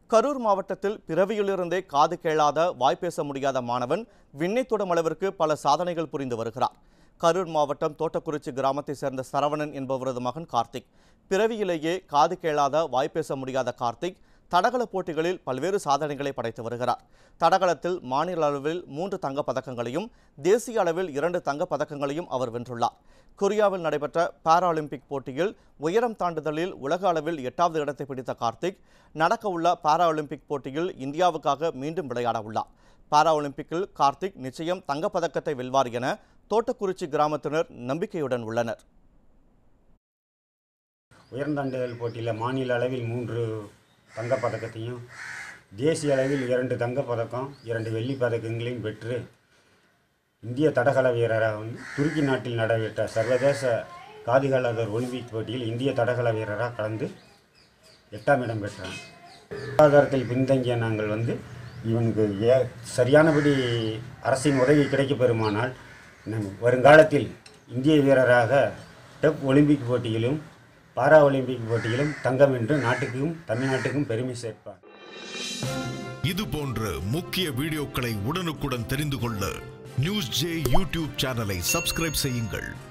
கரூர் மாவட்டத்தில் பிறவியிலிருந்தே காது கேளாத வாய்ப்பேச முடியாத மாணவன் விண்ணை தொடும் அளவிற்கு பல சாதனைகள் புரிந்து வருகிறார் கரூர் மாவட்டம் தோட்டக்குறிச்சி கிராமத்தைச் சேர்ந்த சரவணன் என்பவரது மகன் கார்த்திக் பிறவியிலேயே காது கேளாத வாய்ப்பேச முடியாத கார்த்திக் தடகள போட்டிகளில் பல்வேறு சாதனைகளை படைத்து வருகிறார் தடகளத்தில் மாநில அளவில் மூன்று தங்கப் பதக்கங்களையும் தேசிய அளவில் இரண்டு தங்கப் பதக்கங்களையும் அவர் வென்றுள்ளார் கொரியாவில் நடைபெற்ற பாராலிம்பிக் போட்டியில் உயரம் தாண்டுதலில் உலக அளவில் எட்டாவது இடத்தை பிடித்த கார்த்திக் நடக்கவுள்ள பாராலிம்பிக் போட்டியில் இந்தியாவுக்காக மீண்டும் விளையாட உள்ளார் பாராலிம்பிக்கில் கார்த்திக் நிச்சயம் தங்கப்பதக்கத்தை வெல்வார் என தோட்டக்குறிச்சி கிராமத்தினர் நம்பிக்கையுடன் உள்ளனர் உயர்ந்தாண்டுதல் போட்டியில் மாநில அளவில் மூன்று தங்கப் பதக்கத்தையும் தேசிய அளவில் இரண்டு தங்கப் பதக்கம் இரண்டு வெள்ளிப் பதக்கங்களையும் பெற்று இந்திய தடகள வீரராக வந்து துருக்கி நாட்டில் நடைபெற்ற சர்வதேச காதிகாலதர் ஒலிம்பிக் போட்டியில் இந்திய தடகள வீரராக கலந்து எட்டாம் இடம் பெற்றான் பொருளாதாரத்தில் பின்தங்கிய நாங்கள் வந்து இவனுக்கு ஏ சரியானபடி அரசின் உதவி கிடைக்கப் பெறுமானால் நம் வருங்காலத்தில் இந்திய வீரராக டெப் ஒலிம்பிக் போட்டியிலும் பாரா ஒலிம்பிக் போட்டியிலும் தங்கம் வென்று நாட்டுக்கும் தமிழ்நாட்டுக்கும் பெருமை சேர்ப்பார் இது போன்ற முக்கிய வீடியோக்களை உடனுக்குடன் தெரிந்து கொள்ள நியூஸ் ஜே யூடியூப் சேனலை சப்ஸ்கிரைப் செய்யுங்கள்